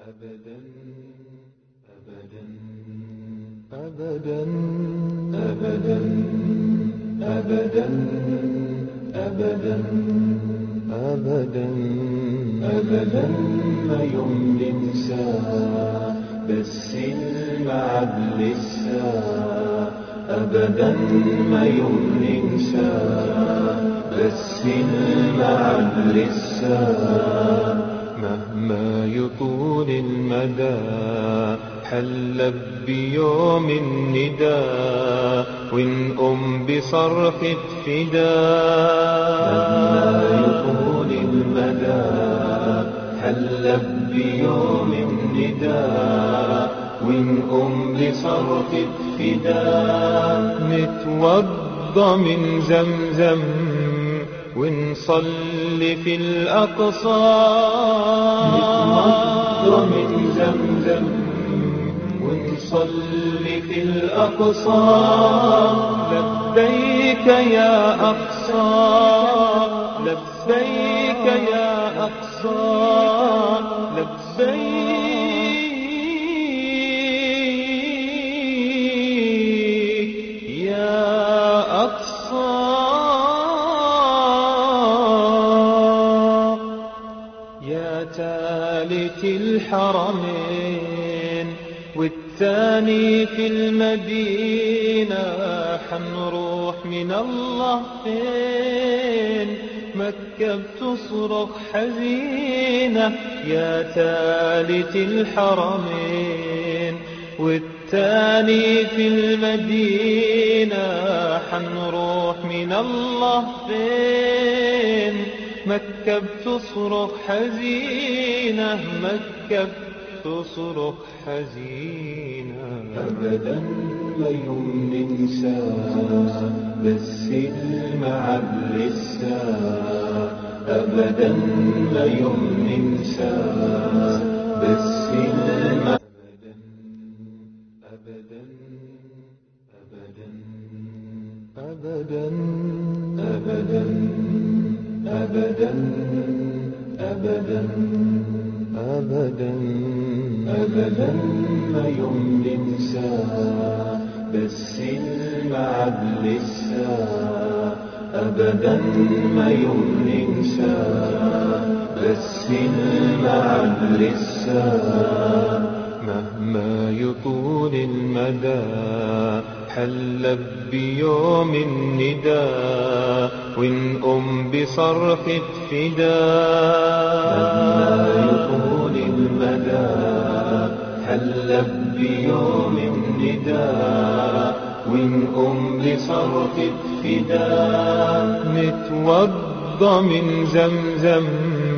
أبدا أبدا أبدا أبدا أبدا أبدا أبدا أبدا ما يوم ننسى بس المعد لسه أبدا ما يوم ننسى بس المعد لسه مهما يطول المدى حل بيوم النداء ونقوم بصرخة فداء مهما يطول المدى حل بيوم النداء ونقوم بصرخة فداء نتوضى من زمزم ونصلي في الأقصى نتوضى من زمزم ونصلي في الأقصى لبيك يا أقصى لبيك يا أقصى لبيك يا أقصى يا تالت الحرمين والثاني في المدينة حنروح من الله فين مكة بتصرخ حزينة يا تالت الحرمين والثاني في المدينة حنروح من الله فين مكة بتصرخ حزينة مكة بتصرخ حزينة أبدا ما يوم ننسى بس المعب لسه أبدا ما يوم ننسى بس المعب أبدا أبدا أبدا أبدا أبدا أبدا أبدا أبدا ما يوم ننسى بس المعد لسه أبدا ما يوم ننسى بس المعد لسه مهما يطول المدى حل بيوم النداء ونقوم بصرخة فداء مهما يطول المدى حل بيوم النداء ونقوم بصرخة فداء نتوضى من زمزم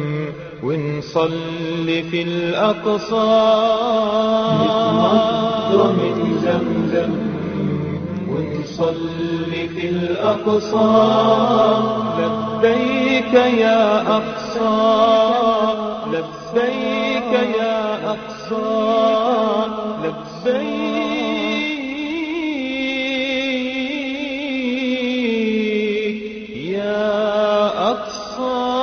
ونصلي في الأقصى نتوضى من زمزم ونصلي في الأقصى لبيك يا أقصى لبيك يا أقصى لبيك يا أقصى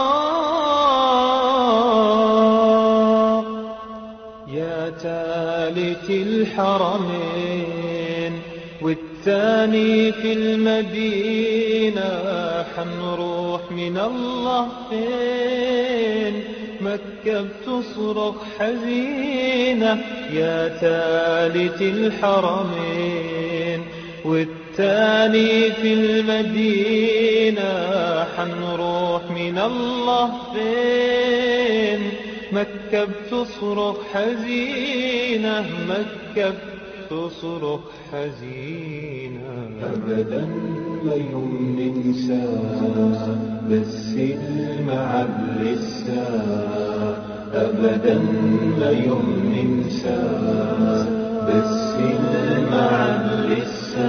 يا تالت الحرمين والثاني في المدينة حنروح من الله فين مكة بتصرخ حزينة يا تالت الحرمين والثاني في المدينة حنروح من الله فين مكة بتصرخ حزينة مكة بتصرخ حزينة أبدا ما يوم ننسى بس المعب لسه أبدا ما يوم ننسى بس المعب لسه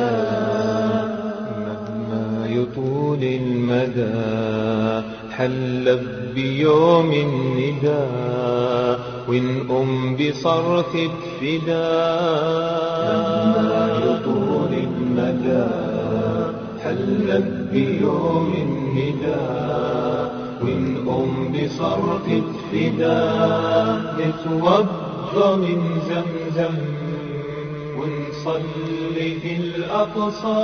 مهما يطول المدى حل بيوم النداء ونقوم بصرخة فداء مهما يطول المدى حل بيوم النداء ونقوم بصرخ فداء نتوضى من زمزم ونصلي في الأقصى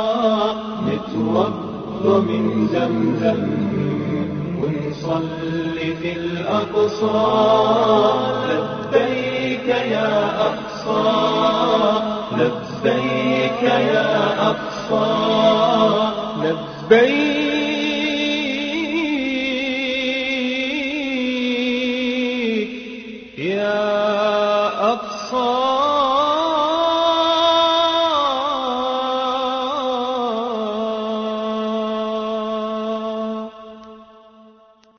نتوضى من زمزم ونصلي في الأقصى لبيك يا أقصى لبيك يا أقصى لبيك يا أقصى